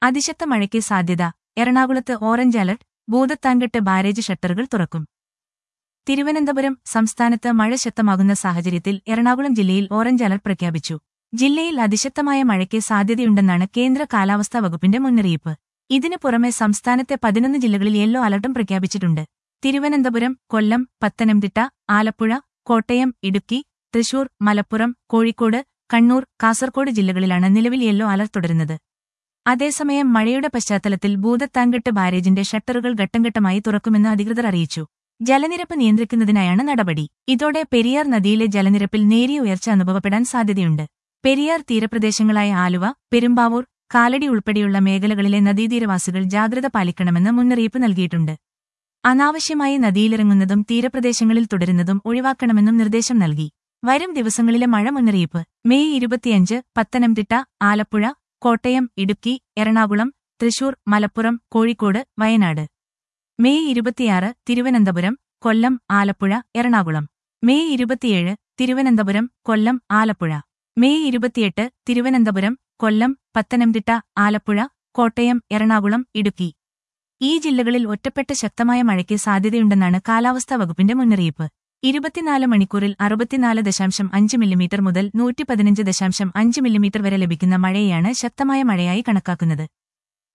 അതിശക്ത മഴയ്ക്ക് സാധ്യത എറണാകുളത്ത് ഓറഞ്ച് അലർട്ട് ഭൂതത്താൻകെട്ട് ബാരേജ് ഷട്ടറുകൾ തുറക്കും തിരുവനന്തപുരം സംസ്ഥാനത്ത് മഴ ശക്തമാകുന്ന സാഹചര്യത്തിൽ എറണാകുളം ജില്ലയിൽ ഓറഞ്ച് അലർട്ട് പ്രഖ്യാപിച്ചു ജില്ലയിൽ അതിശക്തമായ മഴയ്ക്ക് സാധ്യതയുണ്ടെന്നാണ് കേന്ദ്ര കാലാവസ്ഥാ വകുപ്പിന്റെ മുന്നറിയിപ്പ് ഇതിനു പുറമെ സംസ്ഥാനത്തെ പതിനൊന്ന് ജില്ലകളിൽ യെല്ലോ അലർട്ടും പ്രഖ്യാപിച്ചിട്ടുണ്ട് തിരുവനന്തപുരം കൊല്ലം പത്തനംതിട്ട ആലപ്പുഴ കോട്ടയം ഇടുക്കി തൃശൂർ മലപ്പുറം കോഴിക്കോട് കണ്ണൂർ കാസർകോട് ജില്ലകളിലാണ് നിലവിൽ യെല്ലോ അലർട്ട് തുടരുന്നത് അതേസമയം മഴയുടെ പശ്ചാത്തലത്തിൽ ഭൂതത്താൻകെട്ട് ബാരേജിന്റെ ഷട്ടറുകൾ ഘട്ടംഘട്ടമായി തുറക്കുമെന്ന് അധികൃതർ അറിയിച്ചു ജലനിരപ്പ് നിയന്ത്രിക്കുന്നതിനായാണ് നടപടി ഇതോടെ പെരിയാർ നദിയിലെ ജലനിരപ്പിൽ നേരിയ ഉയർച്ച അനുഭവപ്പെടാൻ സാധ്യതയുണ്ട് പെരിയാർ തീരപ്രദേശങ്ങളായ ആലുവ പെരുമ്പാവൂർ കാലടി ഉൾപ്പെടെയുള്ള മേഖലകളിലെ നദീതീരവാസികൾ ജാഗ്രത പാലിക്കണമെന്ന് മുന്നറിയിപ്പ് നൽകിയിട്ടുണ്ട് അനാവശ്യമായി നദിയിലിറങ്ങുന്നതും തീരപ്രദേശങ്ങളിൽ തുടരുന്നതും ഒഴിവാക്കണമെന്നും നിർദ്ദേശം നൽകി വരും ദിവസങ്ങളിലെ മഴ മുന്നറിയിപ്പ് മെയ് ഇരുപത്തിയഞ്ച് പത്തനംതിട്ട ആലപ്പുഴ കോട്ടയം ഇടുക്കി എറണാകുളം തൃശൂർ മലപ്പുറം കോഴിക്കോട് വയനാട് മെയ് ഇരുപത്തിയാറ് തിരുവനന്തപുരം കൊല്ലം ആലപ്പുഴ എറണാകുളം മെയ് ഇരുപത്തിയേഴ് തിരുവനന്തപുരം കൊല്ലം ആലപ്പുഴ മെയ് ഇരുപത്തിയെട്ട് തിരുവനന്തപുരം കൊല്ലം പത്തനംതിട്ട ആലപ്പുഴ കോട്ടയം എറണാകുളം ഇടുക്കി ഈ ജില്ലകളിൽ ഒറ്റപ്പെട്ട ശക്തമായ മഴയ്ക്ക് സാധ്യതയുണ്ടെന്നാണ് കാലാവസ്ഥാ വകുപ്പിന്റെ മുന്നറിയിപ്പ് ഇരുപത്തിനാല് മണിക്കൂറിൽ അറുപത്തിനാല് ദശാംശം അഞ്ച് മില്ലിമീറ്റർ മുതൽ നൂറ്റി പതിനഞ്ച് ദശാംശം അഞ്ച് മില്ലിമീറ്റർ വരെ ലഭിക്കുന്ന മഴയെയാണ് ശക്തമായ മഴയായി കണക്കാക്കുന്നത്